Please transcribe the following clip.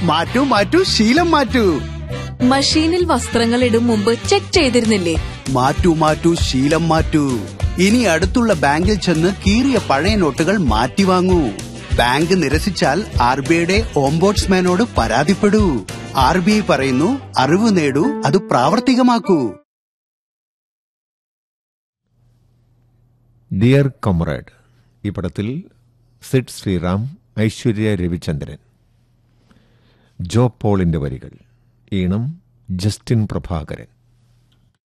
മാറ്റൂ മാറ്റൂ ശീലം മാറ്റൂ മഷീനിൽ വസ്ത്രങ്ങൾ ഇടും മുമ്പ് ചെക്ക് ചെയ്തിരുന്നില്ലേ മാറ്റൂ മാറ്റൂ ശീലം മാറ്റൂ ഇനി അടുത്തുള്ള ബാങ്കിൽ ചെന്ന് കീറിയ പഴയ നോട്ടുകൾ മാറ്റി വാങ്ങൂ ബാങ്ക് നിരസിച്ചാൽ ആർ ബി ഐയുടെ ഓംബോട്സ്മാനോട് പരാതിപ്പെടൂ ആർ ബി ഐ പറയുന്നു അറിവ് നേടൂ അത് പ്രാവർത്തികമാക്കൂ ഡിയർ കമ്രേഡ് ഈ പടത്തിൽ സിഡ് ശ്രീറാം ഐശ്വര്യ രവിചന്ദ്രൻ ജോ പോളിന്റെ വരികൾ ഈണം ജസ്റ്റിൻ പ്രഭാകരൻ